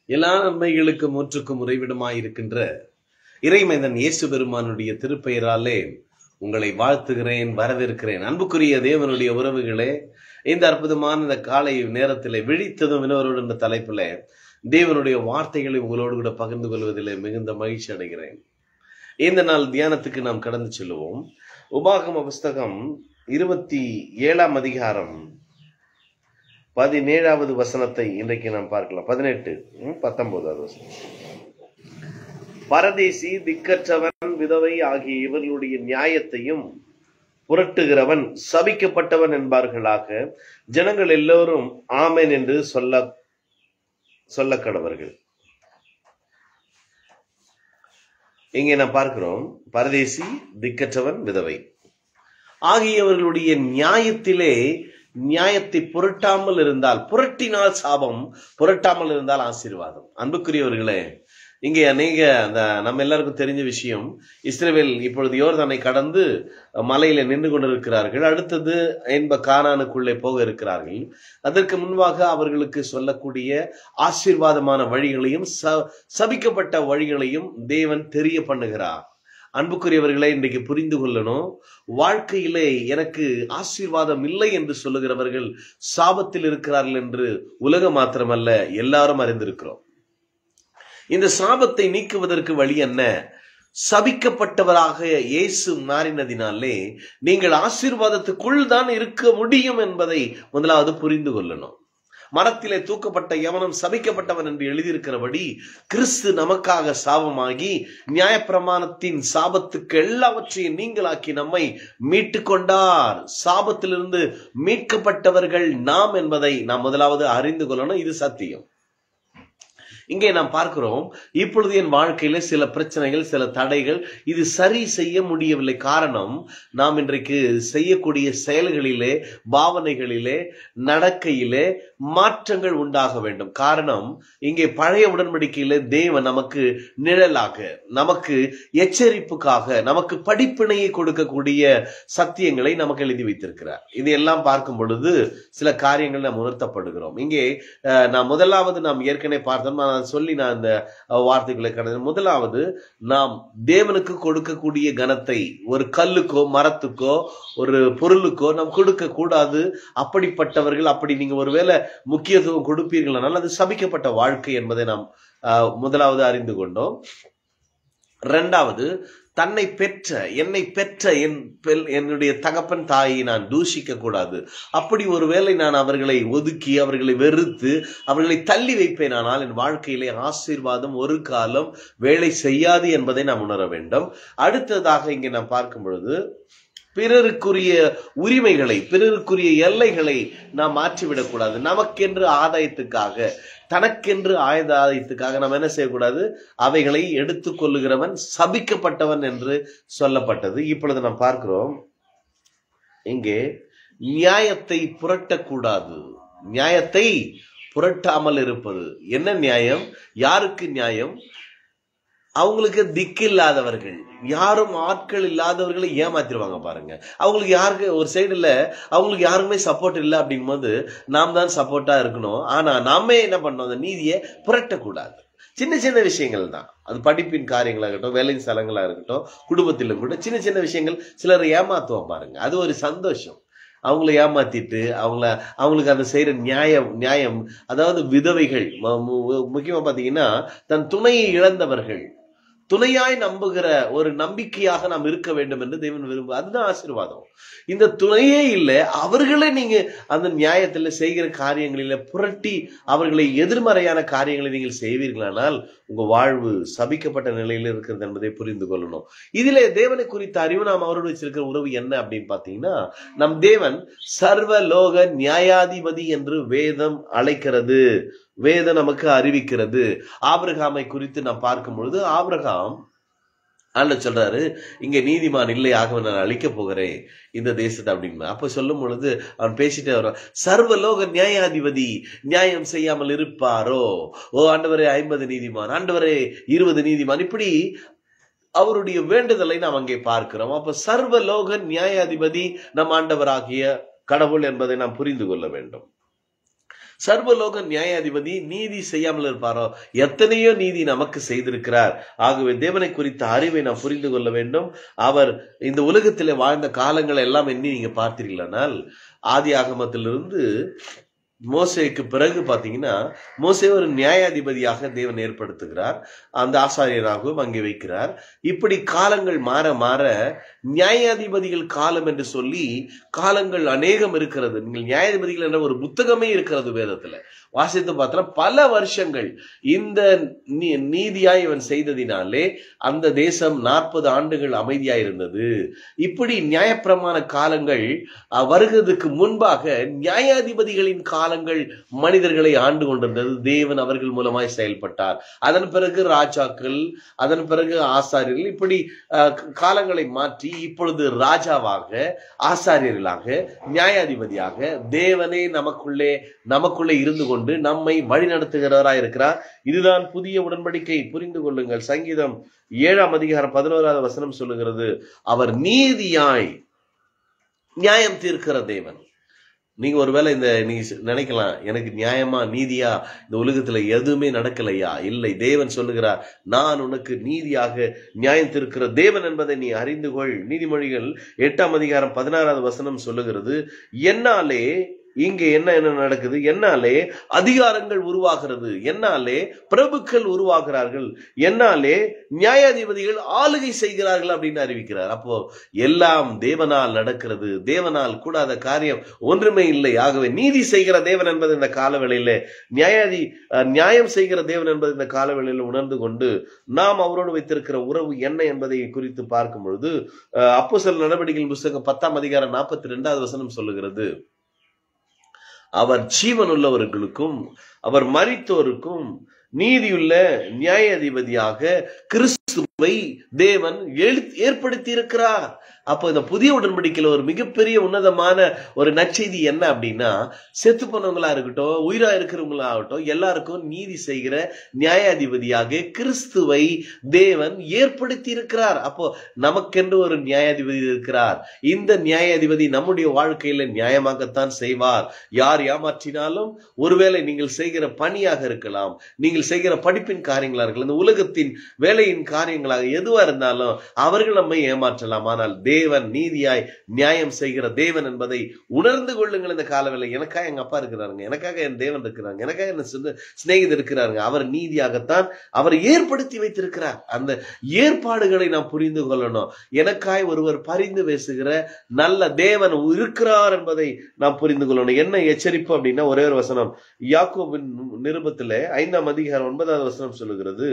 எல்லா நன்மைகளுக்கும் முற்றுக்கும் உறைவிடமாயிருக்கின்ற இறைமைந்தன் இயேசு பெருமானுடைய திருப்பெயராலே உங்களை வாழ்த்துகிறேன் வரவேற்கிறேன் அன்புக்குரிய தேவனுடைய உறவுகளே இந்த அற்புதமான இந்த காலை நேரத்திலே விழித்ததும் வினவரோடு என்ற தலைப்பில் தேவனுடைய வார்த்தைகளை உங்களோடு கூட பகிர்ந்து கொள்வதிலே மிகுந்த மகிழ்ச்சி அடைகிறேன் இந்த நாள் தியானத்துக்கு நாம் கடந்து செல்லுவோம் உபாகம புஸ்தகம் இருபத்தி ஏழாம் அதிகாரம் பதினேழாவது வசனத்தை இன்றைக்கு நாம் பார்க்கலாம் பதினெட்டு ம், பத்தொன்பதாவது வசனம் பரதேசி திக்கற்றவன் விதவை ஆகிய இவர்களுடைய நியாயத்தையும் புரட்டுகிறவன் சபிக்கப்பட்டவன் என்பார்களாக ஜனங்கள் எல்லோரும் ஆமென் என்று சொல்ல சொல்ல கடவர்கள் இங்கே நாம் பார்க்கிறோம் பரதேசி திக்கற்றவன் விதவை ஆகியவர்களுடைய நியாயத்திலே நியாயத்தை புரட்டாமல் இருந்தால் புரட்டினால் சாபம் புரட்டாமல் இருந்தால் ஆசீர்வாதம் அன்புக்குரியவர்களே இங்கே அநேக அந்த நம்ம எல்லாருக்கும் தெரிஞ்ச விஷயம் இஸ்ரேவேல் இப்பொழுது யோர்தானை கடந்து மலையில நின்று கொண்டிருக்கிறார்கள் அடுத்தது என்ப கானானுக்குள்ளே போக இருக்கிறார்கள் அதற்கு முன்பாக அவர்களுக்கு சொல்லக்கூடிய ஆசீர்வாதமான வழிகளையும் ச- சபிக்கப்பட்ட வழிகளையும் தேவன் தெரிய பண்ணுகிறார் அன்புக்குரியவர்களை இன்றைக்கு புரிந்து கொள்ளணும் வாழ்க்கையிலே எனக்கு ஆசீர்வாதம் இல்லை என்று சொல்லுகிறவர்கள் சாபத்தில் இருக்கிறார்கள் என்று உலகம் மாத்திரமல்ல எல்லாரும் அறிந்திருக்கிறோம் இந்த சாபத்தை நீக்குவதற்கு வழி என்ன சபிக்கப்பட்டவராக இயேசு மாறினதினாலே நீங்கள் ஆசீர்வாதத்துக்குள் தான் இருக்க முடியும் என்பதை முதலாவது புரிந்து கொள்ளணும் மரத்திலே தூக்கப்பட்ட எவனும் சபிக்கப்பட்டவன் என்று எழுதியிருக்கிறபடி கிறிஸ்து நமக்காக சாபமாகி நியாயப்பிரமாணத்தின் சாபத்துக்கு எல்லாவற்றையும் நீங்களாக்கி நம்மை மீட்டு கொண்டார் சாபத்திலிருந்து மீட்கப்பட்டவர்கள் நாம் என்பதை நாம் முதலாவது அறிந்து கொள்ளணும் இது சத்தியம் இங்கே நாம் பார்க்கிறோம் இப்பொழுது என் வாழ்க்கையில சில பிரச்சனைகள் சில தடைகள் இது சரி செய்ய முடியவில்லை காரணம் நாம் இன்றைக்கு செய்யக்கூடிய செயல்களிலே பாவனைகளிலே நடக்கையிலே மாற்றங்கள் உண்டாக வேண்டும் காரணம் இங்கே பழைய உடன்படிக்கையிலே தேவன் நமக்கு நிழலாக நமக்கு எச்சரிப்புக்காக நமக்கு படிப்பினையை கொடுக்கக்கூடிய சத்தியங்களை நமக்கு எழுதி வைத்திருக்கிறார் இது எல்லாம் பார்க்கும் பொழுது சில காரியங்கள் நாம் உணர்த்தப்படுகிறோம் இங்கே அஹ், நாம் முதலாவது நாம் ஏற்கனவே பார்த்தோம் நான் அதை சொல்லி நான் இந்த அஹ், வார்த்தைகளை கடந்த முதலாவது நாம் தேவனுக்கு கொடுக்கக்கூடிய கனத்தை ஒரு கல்லுக்கோ மரத்துக்கோ ஒரு பொருளுக்கோ நாம் கொடுக்க கூடாது அப்படிப்பட்டவர்கள் அப்படி நீங்க ஒருவேளை முக்கியத்துவம் கொடுப்பீர்களானால் அது சபிக்கப்பட்ட வாழ்க்கை என்பதை நாம் அஹ், முதலாவது அறிந்து கொண்டோம் இரண்டாவது தன்னை பெற்ற என்னை பெற்ற என் பெல்- என்னுடைய தகப்பன் தாயை நான் தூஷிக்க கூடாது அப்படி ஒருவேளை நான் அவர்களை ஒதுக்கி அவர்களை வெறுத்து அவர்களை தள்ளி வைப்பேனானால் என் வாழ்க்கையிலே ஆசீர்வாதம் ஒரு காலம் வேலை செய்யாது என்பதை நாம் உணர வேண்டும் அடுத்ததாக இங்கே நாம் பார்க்கும் பொழுது பிறருக்குரிய உரிமைகளை பிறருக்குரிய எல்லைகளை நாம் மாற்றிவிடக்கூடாது நமக்கென்று ஆதாயத்துக்காக தனக்கென்று ஆயுத ஆதாயத்துக்காக நாம் என்ன செய்யக்கூடாது அவைகளை எடுத்துக்கொள்ளுகிறவன் சபிக்கப்பட்டவன் என்று சொல்லப்பட்டது இப்பொழுது நாம் பார்க்கிறோம் இங்கே நியாயத்தை புரட்டக்கூடாது நியாயத்தை புரட்டாமல் இருப்பது என்ன நியாயம் யாருக்கு நியாயம் அவங்களுக்கு திக்கு இல்லாதவர்கள் யாரும் ஆட்கள் இல்லாதவர்களை ஏமாத்திருவாங்க பாருங்க அவங்களுக்கு யாருக்கு ஒரு சைடு இல்ல அவங்களுக்கு யாருக்குமே சப்போர்ட் இல்லை அப்படிங்கும்போது நாம் தான் சப்போர்ட்டா இருக்கணும் ஆனா நாமே என்ன பண்ணோம் அந்த நீதியை புரட்டக்கூடாது சின்ன சின்ன விஷயங்கள் தான் அது படிப்பின் காரியங்களா இருக்கட்டும் வேலை ஸ்தலங்களா இருக்கட்டும் குடும்பத்திலும் கூட சின்ன சின்ன விஷயங்கள் சிலர் ஏமாத்துவோம் பாருங்க அது ஒரு சந்தோஷம் அவங்கள ஏமாத்திட்டு அவங்கள அவங்களுக்கு அந்த செய்யற நியாயம் நியாயம் அதாவது விதவைகள் மு- மு- முக்கியமா பாத்தீங்கன்னா தன் துணையை இழந்தவர்கள் துணையாய் நம்புகிற ஒரு நம்பிக்கையாக நாம் இருக்க வேண்டும் என்று தேவன் விரும்பு அதுதான் ஆசீர்வாதம் இந்த துணையே இல்லை அவர்களே நீங்க அந்த நியாயத்தில் செய்கிற காரியங்களில புரட்டி அவர்களை எதிர்மறையான காரியங்களை நீங்கள் செய்வீர்களானால் உங்க வாழ்வு சபிக்கப்பட்ட நிலையில் இருக்கிறது என்பதை புரிந்து கொள்ளணும் இதிலே தேவனை குறித்த அறிவு நாம் அவரோடு வச்சிருக்கிற உறவு என்ன அப்படின்னு பாத்தீங்கன்னா நம் தேவன் சர்வலோக நியாயாதிபதி என்று வேதம் அழைக்கிறது வேதம் நமக்கு அறிவிக்கிறது ஆபிரகாமை குறித்து நாம் பார்க்கும் பொழுது ஆபிரகாம் ஆண்டவர் சொல்றாரு இங்க நீதிமான் இல்லை ஆகவே நான் அழிக்க போகிறேன் இந்த தேசத்தை அப்படின்னு அப்ப சொல்லும் பொழுது அவன் பேசிட்டே வரான் சர்வலோக நியாயாதிபதி நியாயம் செய்யாமல் இருப்பாரோ ஓ ஆண்டவரே ஐம்பது நீதிமான் ஆண்டவரே இருபது நீதிமான் இப்படி அவருடைய வேண்டுதலை நாம் அங்கே பார்க்கிறோம் அப்ப சர்வலோக நியாயாதிபதி நம் ஆண்டவராகிய கடவுள் என்பதை நாம் புரிந்து கொள்ள வேண்டும் சர்வலோக நியாயாதிபதி நீதி செய்யாமல் இருப்பாரோ எத்தனையோ நீதி நமக்கு செய்திருக்கிறார் ஆகவே தேவனை குறித்த அறிவை நாம் புரிந்து கொள்ள வேண்டும் அவர் இந்த உலகத்திலே வாழ்ந்த காலங்களை எல்லாம் எண்ணி நீங்க பார்த்தீர்களானால் ஆதி ஆகமத்திலிருந்து மோசேக்கு பிறகு பாத்தீங்கன்னா மோசே ஒரு நியாயாதிபதியாக தேவன் ஏற்படுத்துகிறார் அந்த ஆசாரியராகவும் அங்கே வைக்கிறார் இப்படி காலங்கள் மாற மாற நியாயாதிபதிகள் காலம் என்று சொல்லி காலங்கள் அநேகம் இருக்கிறது நீங்கள் நியாயாதிபதிகள் என்ற ஒரு புத்தகமே இருக்கிறது வேதத்துல வாசித்து பார்த்தா பல வருஷங்கள் இந்த நீ- நீதியாய் இவன் செய்ததினாலே அந்த தேசம் நாற்பது ஆண்டுகள் அமைதியாய் இருந்தது இப்படி நியாயப்பிரமாண காலங்கள் அஹ், வருகிறதுக்கு முன்பாக நியாயாதிபதிகளின் காலங்கள் மனிதர்களை ஆண்டு கொண்டிருந்தது தேவன் அவர்கள் மூலமாய் செயல்பட்டார் அதன் பிறகு ராஜாக்கள் அதன் பிறகு ஆசாரியர்கள் இப்படி அஹ், காலங்களை மாற்றி இப்பொழுது ராஜாவாக ஆசாரியர்களாக நியாயாதிபதியாக தேவனே நமக்குள்ளே நமக்குள்ளே இருந்து கொண்டு நம்மை வழிநடத்துகிறவராய் இருக்கிறார் இதுதான் புதிய உடன்படிக்கை புரிந்து கொள்ளுங்கள் சங்கீதம் ஏழாம் அதிகாரம் பதினோராவது வசனம் சொல்லுகிறது அவர் நீதியாய் நியாயம் தீர்க்கிற தேவன் நீங்க ஒருவேளை இந்த நீங்க சி- நினைக்கலாம் எனக்கு நியாயமா நீதியா இந்த உலகத்துல எதுவுமே நடக்கலையா இல்லை தேவன் சொல்லுகிறார் நான் உனக்கு நீதியாக நியாயம் தீர்க்கிற தேவன் என்பதை நீ அறிந்து கொள் நீதிமொழிகள் எட்டாம் அதிகாரம் பதினாறாவது வசனம் சொல்லுகிறது என்னாலே இங்கே என்ன என்ன நடக்குது என்னாலே அதிகாரங்கள் உருவாகிறது என்னாலே பிரபுக்கள் உருவாகிறார்கள் என்னாலே நியாயாதிபதிகள் ஆளுகை செய்கிறார்கள் அப்படின்னு அறிவிக்கிறார் அப்போ எல்லாம் தேவனால் நடக்கிறது தேவனால் கூடாத காரியம் ஒன்றுமே இல்லை ஆகவே நீதி செய்கிற தேவன் என்பது இந்த காலவேளையில நியாயாதி அஹ், நியாயம் செய்கிற தேவன் என்பது இந்த காலவேளையில உணர்ந்து கொண்டு நாம் அவரோடு வைத்திருக்கிற உறவு என்ன என்பதை குறித்து பார்க்கும் பொழுது அப்போ சில நடவடிக்கைகள் புஸ்தகம் பத்தாம் அதிகாரம் நாற்பத்தி ரெண்டாவது வசனம் சொல்லுகிறது அவர் ஜீவனுள்ளவர்களுக்கும் அவர் மரித்தோருக்கும் நீதியுள்ள நியாயாதிபதியாக கிறிஸ்துவை தேவன் எழு- ஏற்படுத்தி இருக்கிறார் அப்போ இந்த புதிய உடன்படிக்கையில ஒரு மிகப்பெரிய உன்னதமான ஒரு நற்செய்தி என்ன அப்படின்னா செத்து போனவங்களா இருக்கட்டும் உயிரா இருக்கிறவங்களா ஆகட்டும் எல்லாருக்கும் நீதி செய்கிற நியாயாதிபதியாக கிறிஸ்துவை தேவன் ஏற்படுத்தி இருக்கிறார் அப்போ நமக்கென்று ஒரு நியாயாதிபதி இருக்கிறார் இந்த நியாயாதிபதி நம்முடைய வாழ்க்கையில நியாயமாகத்தான் செய்வார் யார் ஏமாற்றினாலும் ஒருவேளை நீங்கள் செய்கிற பணியாக இருக்கலாம் நீங்கள் செய்கிற படிப்பின் காரியங்களா இருக்கலாம் இந்த உலகத்தின் வேலையின் காரியங்களாக எதுவா இருந்தாலும் அவர்கள் நம்மை ஏமாற்றலாம் ஆனால் தேவன் நீதியாய் நியாயம் செய்கிற தேவன் என்பதை உணர்ந்து கொள்ளுங்கள் இந்த காலவேளை எனக்காக எங்க அப்பா இருக்கிறாருங்க எனக்காக என் தேவன் இருக்கிறாங்க எனக்காக என் சின்ன சிநேகிதர் இருக்கிறாருங்க அவர் நீதியாகத்தான் அவர் ஏற்படுத்தி வைத்திருக்கிறார் அந்த ஏற்பாடுகளை நாம் புரிந்து கொள்ளணும் எனக்காய் ஒருவர் பரிந்து பேசுகிற நல்ல தேவன் இருக்கிறார் என்பதை நாம் புரிந்து கொள்ளணும் என்ன எச்சரிப்பு அப்படின்னா ஒரே ஒரு வசனம் யாக்கோபின் நிருபத்திலே ஐந்தாம் அதிகாரம் ஒன்பதாவது வசனம் சொல்லுகிறது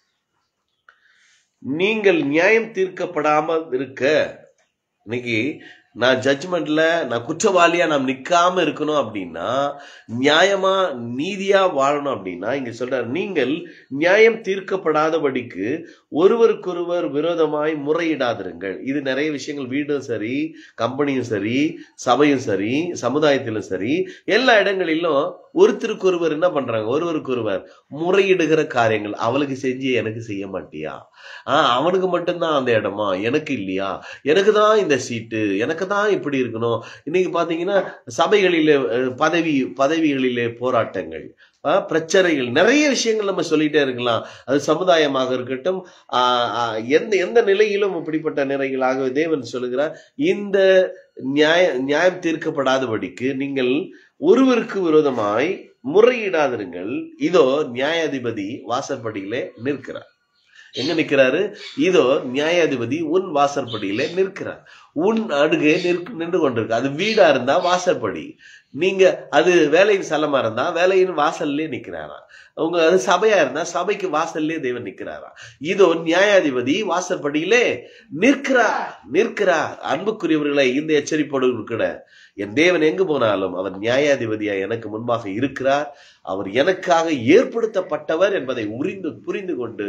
நீங்கள் நியாயம் தீர்க்கப்படாமல் இருக்க இன்னைக்கு நான் ஜட்ஜ்மெண்ட்ல நான் குற்றவாளியா நாம் நிக்காம இருக்கணும் அப்படின்னா நியாயமா நீதியா வாழணும் அப்படின்னா இங்க சொல்றாரு நீங்கள் நியாயம் தீர்க்கப்படாதபடிக்கு ஒருவருக்கொருவர் விரோதமாய் முறையிடாதிருங்கள் இது நிறைய விஷயங்கள் வீடும் சரி கம்பெனியும் சரி சபையும் சரி சமுதாயத்திலும் சரி எல்லா இடங்களிலும் ஒருத்தருக்கு ஒருவர் என்ன பண்றாங்க ஒருவருக்கு ஒருவர் முறையிடுகிற காரியங்கள் அவளுக்கு செஞ்சு எனக்கு செய்ய மாட்டியா ஆஹ் அவனுக்கு மட்டும்தான் அந்த இடமா எனக்கு இல்லையா எனக்கு தான் இந்த சீட்டு எனக்கு தான் இப்படி இருக்கணும் இன்னைக்கு பாத்தீங்கன்னா சபைகளிலே அஹ், பதவி பதவிகளிலே போராட்டங்கள் ஆஹ், பிரச்சனைகள் நிறைய விஷயங்கள் நம்ம சொல்லிட்டே இருக்கலாம் அது சமுதாயமாக இருக்கட்டும் ஆஹ், ஆஹ், எந்த எந்த நிலையிலும் இப்படிப்பட்ட நிறைகளாக தேவன் சொல்லுகிறார் இந்த நியாய நியாயம் தீர்க்கப்படாதபடிக்கு நீங்கள் ஒருவருக்கு விரோதமாய் முறையிடாதிருங்கள் இதோ நியாயாதிபதி வாசற்படியிலே நிற்கிறார் எங்க நிற்கிறாரு இதோ நியாயாதிபதி உன் வாசற்படியிலே நிற்கிறார் உன் அடுகே நிற்கு நின்று கொண்டிருக்கு அது வீடா இருந்தா வாசற்படி நீங்க அது வேலையின் ஸ்தலமா இருந்தா வேலையின் வாசல்லே நிக்கிறாராம் உங்க அது சபையா இருந்தா சபைக்கு வாசல்லே தேவன் நிக்கிறாராம் இதோ நியாயாதிபதி வாசற்படியிலே நிற்கிறார் நிற்கிறார் அன்புக்குரியவர்களை இந்த எச்சரிப்போடு இருக்கிற என் தேவன் எங்கு போனாலும் அவர் நியாயாதிபதியா எனக்கு முன்பாக இருக்கிறார் அவர் எனக்காக ஏற்படுத்தப்பட்டவர் என்பதை உரிந்து புரிந்து கொண்டு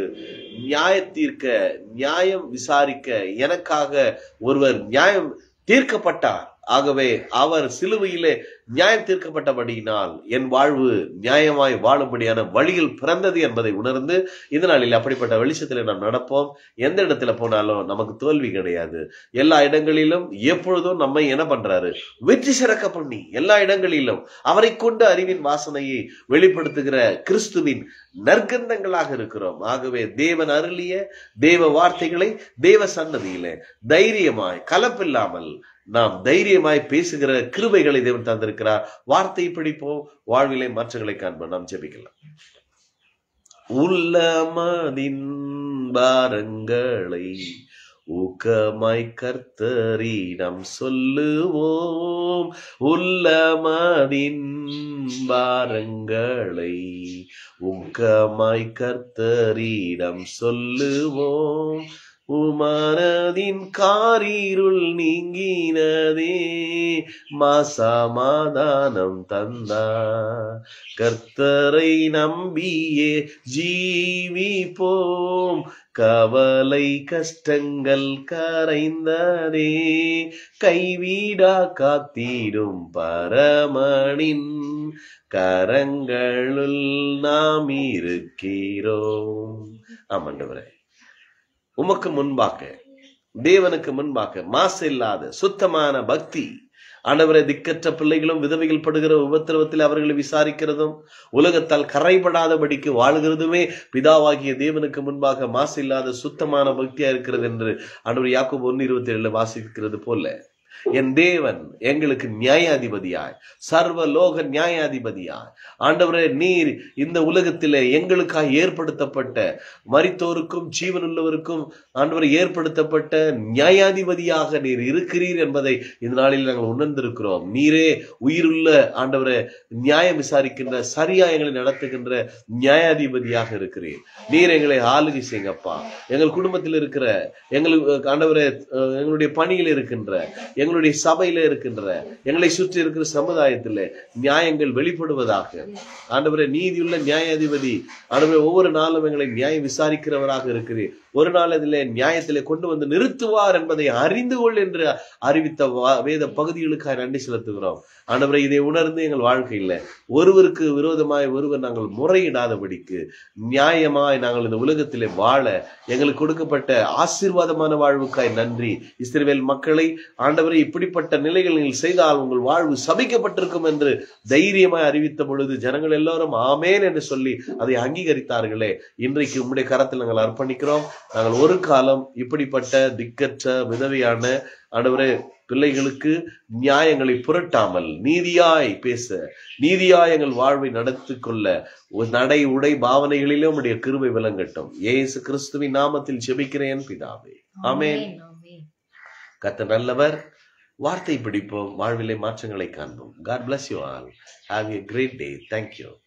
நியாயத்தீர்க்க நியாயம் விசாரிக்க எனக்காக ஒருவர் நியாயம் தீர்க்கப்பட்டார் ஆகவே அவர் சிலுவையிலே நியாயம் தீர்க்கப்பட்டபடியினால் என் வாழ்வு நியாயமாய் வாழும்படியான வழியில் பிறந்தது என்பதை உணர்ந்து இந்த நாளில் அப்படிப்பட்ட வெளிச்சத்தில் நாம் நடப்போம் எந்த இடத்துல போனாலும் நமக்கு தோல்வி கிடையாது எல்லா இடங்களிலும் எப்பொழுதும் நம்மை என்ன பண்றாரு வெற்றி சிறக்க பண்ணி எல்லா இடங்களிலும் அவரை கொண்டு அறிவின் வாசனையை வெளிப்படுத்துகிற கிறிஸ்துவின் நற்கந்தங்களாக இருக்கிறோம் ஆகவே தேவன் அருளிய தேவ வார்த்தைகளை தேவ சன்னதியிலே தைரியமாய் கலப்பில்லாமல் நாம் தைரியமாய் பேசுகிற கிருபைகளை தேவன் தந்திருக்கிறார் வார்த்தை பிடிப்போம் வாழ்விலை மாற்றங்களை காண்போம் நாம் ஜெபிக்கலாம் உள்ளமதின் பாரங்களை ஊக்கமாய் கர்த்தரிடம் சொல்லுவோம் உள்ளமதின் பாரங்களை ஊக்கமாய் கர்த்தரிடம் சொல்லுவோம் உமனதின் காரீருள் நீங்கினதே மாசமாதானம் தந்தா கர்த்தரை நம்பியே ஜீவிப்போம் கவலை கஷ்டங்கள் கரைந்ததே கைவீடா காத்திடும் பரமனின் கரங்களுள் நாம் இருக்கிறோம் ஆமாண்டவரே உமக்கு முன்பாக தேவனுக்கு முன்பாக மாசு இல்லாத சுத்தமான பக்தி ஆண்டவரை திக்கற்ற பிள்ளைகளும் விதவைகள் படுகிற உபத்திரவத்தில் அவர்களை விசாரிக்கிறதும் உலகத்தால் கரைபடாதபடிக்கு வாழ்கிறதுமே பிதாவாகிய தேவனுக்கு முன்பாக மாசு இல்லாத சுத்தமான பக்தியா இருக்கிறது என்று ஆண்டவர் யாக்கோபு ஒன்னு இருபத்தி ஏழுல வாசிக்கிறது போல என் தேவன் எங்களுக்கு நியாயாதிபதியாய் சர்வ லோக நியாயாதிபதியாய் ஆண்டவரே நீர் இந்த உலகத்திலே எங்களுக்காக ஏற்படுத்தப்பட்ட மரித்தோருக்கும் ஜீவனுள்ளவருக்கும் ஆண்டவரை ஏற்படுத்தப்பட்ட நியாயாதிபதியாக நீர் இருக்கிறீர் என்பதை இந்த நாளில் நாங்கள் உணர்ந்திருக்கிறோம் நீரே உயிருள்ள ஆண்டவரை நியாயம் விசாரிக்கின்ற சரியா எங்களை நடத்துகின்ற நியாயாதிபதியாக இருக்கிறீர் நீர் எங்களை ஆளுகை செய்யுங்கப்பா எங்கள் குடும்பத்தில் இருக்கிற எங்களுக்கு ஆண்டவரை அஹ், எங்களுடைய பணியில் இருக்கின்ற எங்களுடைய சபையில இருக்கின்ற எங்களை சுற்றி இருக்கிற சமுதாயத்தில் நியாயங்கள் வெளிப்படுவதாக ஆண்டவரே நீதியுள்ள நியாயாதிபதி ஆண்டவரே ஒவ்வொரு நாளும் எங்களை நியாயம் விசாரிக்கிறவராக இருக்கிறீர் ஒரு நாள் அதிலே நியாயத்திலே கொண்டு வந்து நிறுத்துவார் என்பதை அறிந்து கொள் என்று அறிவித்த வா- வேத பகுதிகளுக்காக நன்றி செலுத்துகிறோம் ஆண்டவரை இதை உணர்ந்து எங்கள் வாழ்க்கையில் ஒருவருக்கு விரோதமாய் ஒருவர் நாங்கள் முறையிடாதபடிக்கு நியாயமாய் நாங்கள் இந்த உலகத்திலே வாழ எங்களுக்கு கொடுக்கப்பட்ட ஆசீர்வாதமான வாழ்வுக்காய் நன்றி இஸ்ரவேல் மக்களை ஆண்டவரை இப்படிப்பட்ட நிலைகள் நீங்கள் செய்தால் உங்கள் வாழ்வு சபிக்கப்பட்டிருக்கும் என்று தைரியமாய் அறிவித்த பொழுது ஜனங்கள் எல்லாரும் ஆமேன் என்று சொல்லி அதை அங்கீகரித்தார்களே இன்றைக்கு உம்முடைய கரத்தில் நாங்கள் அர்ப்பணிக்கிறோம் நாங்கள் ஒரு காலம் இப்படிப்பட்ட திக்கற்ற விதவையான ஆண்டவரே பிள்ளைகளுக்கு நியாயங்களை புரட்டாமல் நீதியாய் பேச நீதியாய் எங்கள் வாழ்வை நடத்தி கொள்ள ஒரு நடை உடை பாவனைகளிலும் உம்முடைய கிருபை விளங்கட்டும் இயேசு கிறிஸ்துவின் நாமத்தில் ஜெபிக்கிறேன் பிதாவே ஆமென் ஆமென். கர்த்தர் நல்லவர் வார்த்தை பிடிப்போம் வாழ்விலே மாற்றங்களை காண்போம் God bless you all have a great day thank you